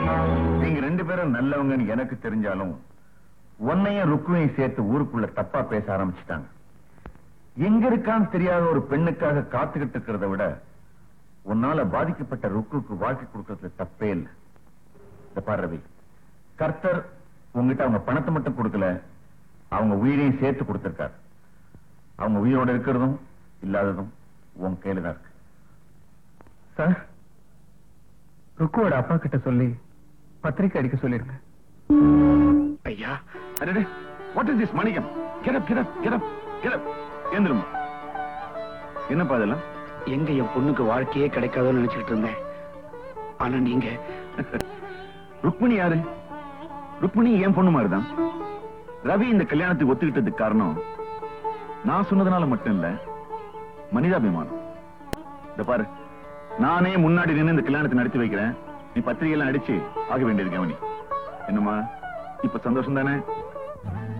நீங்க ரெண்டு பேரும் நல்லவங்கன்னு எனக்கு தெரிஞ்சாலும் உன்னையும் ருக்குவையும் சேர்த்து ஊருக்குள்ள தப்பா பேச ஆரம்பிச்சுட்டாங்க எங்க இருக்கான்னு தெரியாத ஒரு பெண்ணுக்காக காத்துக்கிட்டு இருக்கிறத விட உன்னால பாதிக்கப்பட்ட ருக்குக்கு வாழ்க்கை கொடுக்கறதுல தப்பே இல்லை இந்த பாரு ரவி கர்த்தர் உங்ககிட்ட அவங்க பணத்தை மட்டும் கொடுக்கல அவங்க உயிரையும் சேர்த்து கொடுத்திருக்காரு அவங்க உயிரோட இருக்கிறதும் இல்லாததும் உன் கையில தான் இருக்கு சார் ருக்குவோட அப்பா கிட்ட சொல்லி பத்திரிக்கை அடிக்க சொல்லிருங்க ஐயா அடடே வாட் இஸ் திஸ் மணிகம் get up get up get up get up ஏந்திரமா என்னப்பா இதெல்லாம் எங்க என் பொண்ணுக்கு வாழ்க்கையே கிடைக்காதோன்னு நினைச்சுக்கிட்டு இருந்தேன் ஆனா நீங்க ருக்மிணி யாரு ருக்மிணி என் பொண்ணு மாதிரிதான் ரவி இந்த கல்யாணத்துக்கு ஒத்துக்கிட்டதுக்கு காரணம் நான் சொன்னதுனால மட்டும் இல்ல மனிதாபிமானம் இந்த பாரு நானே முன்னாடி நின்னு இந்த கல்யாணத்தை நடத்தி வைக்கிறேன் நீ பத்திரிகை எல்லாம் அடிச்சு ஆக வேண்டியது கவனி என்னம்மா இப்ப சந்தோஷம் தானே